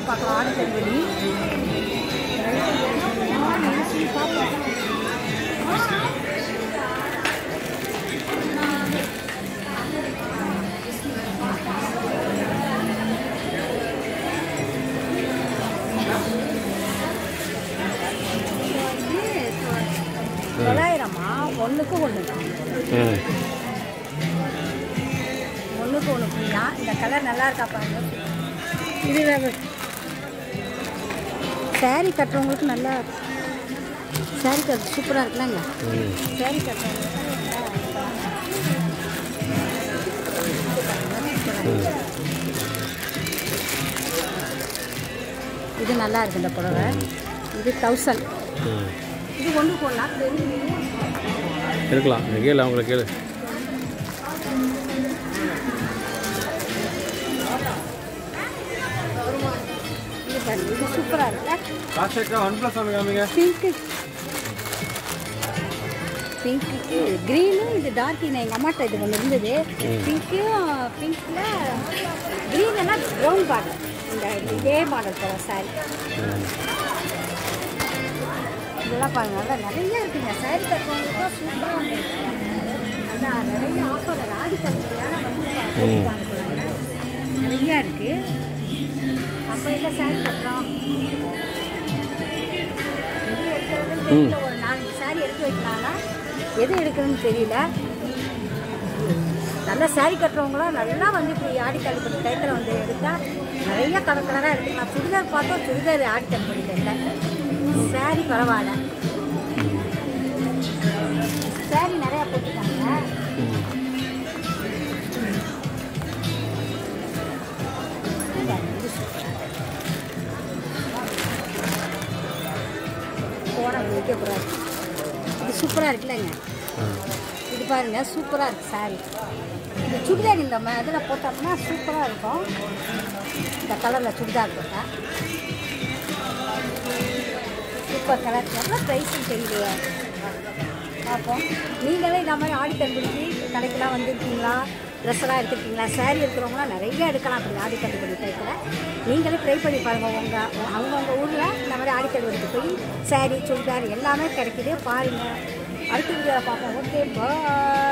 பார்க்கலாம் ஆடி தள்ளுபடி தொள்ளாயிரமா ஒன்றுக்கு ஒன்று ம் ஒன்றுக்கு ஒன்று ஃப்ரீயா இந்த கலர் நல்லா இருக்கா பாருங்க இது சாரி கட்டுறவங்களுக்கு நல்லா சாரி கட்டு சூப்பராக இருக்குல்லங்க ம் சாரி கட்டுறவங்களுக்கு இது நல்லா இருக்கு இந்த புடவை இது தௌசண்ட் ம் இது ஒன்று போடலாம் இருக்கலாம் நீ கேளு அவங்கள கேளு இது பாருங்க இது சூப்பராக இருக்குல்ல ராஜசேகர் ஒன் ப்ளஸ் ஒன்று காமிங்க பிங்க்கு பிங்க்கு க்ரீனு இது டார்க்கின் எங்கள் அம்மாட்ட இது ஒன்று இருந்தது பிங்க்கும் பிங்க்கில் க்ரீன் எல்லாம் ப்ரௌன் பார்டர் இந்த இதே மாடல் போல சாரி இதெல்லாம் பாருங்க நல்லா நிறைய இருக்குங்க சாரி கட்டுறவங்களுக்கு சூப்பராக வந்துருக்கு அதான் நிறைய ஆஃபர் ஆடி கட்டுறதுனால வந்து நிறையா இருக்குது அப்போ இல்லை சாரி கட்டுறோம் எது எடுக்கிறதுன்னு தெரியல ஒரு நாலு சாரி எடுத்து வைக்கலாம்னா எது எடுக்கிறதுன்னு தெரியல நல்ல சாரி கட்டுறவங்களாம் நல்லா வந்து இப்படி ஆடி தள்ளுபடி டயத்தில் வந்து எடுத்தால் நிறைய கலர் கலராக எடுத்துக்கலாம் சுடிதார் பார்த்தோம் சுடிதார் ஆடி தள்ளுபடி டயத்தில் சாரி பரவாயில்ல சாரி நிறையா போட்டுருக்காங்க இது சூப்பரா இருக்கு. போட வைக்கக்கூடாது இது சூப்பராக இருக்குல்லங்க இது பாருங்க சூப்பராக இருக்கு சாரி இந்த சுடிதார் இந்த ம இதில் போட்டோம்னா சூப்பராக இருக்கும் இந்த கலரில் சுடிதார் போட்டால் சூப்பர் கலர் எவ்வளோ ப்ரைஸ்ன்னு தெரியலையே பார்ப்போம் நீங்களே இந்த மாதிரி ஆடி தள்ளுபடிக்கு கடைக்கெல்லாம் வந்திருக்கீங்களா ட்ரெஸ் எல்லாம் எடுத்துருக்கீங்களா சாரி எடுக்கிறவங்களாம் நிறைய எடுக்கலாம் அப்படி ஆடி தள்ளுபடி டைத்தில் நீங்களே ட்ரை பண்ணி பாருங்கள் உங்கள் அவங்கவுங்க ஊரில் இந்த மாதிரி ஆடி தள்ளுபடிக்கு போய் சாரி சுடிதார் எல்லாமே கிடைக்குது பாருங்கள் அடுத்த வீடியோவில் பார்ப்போம் ஓகே பாய்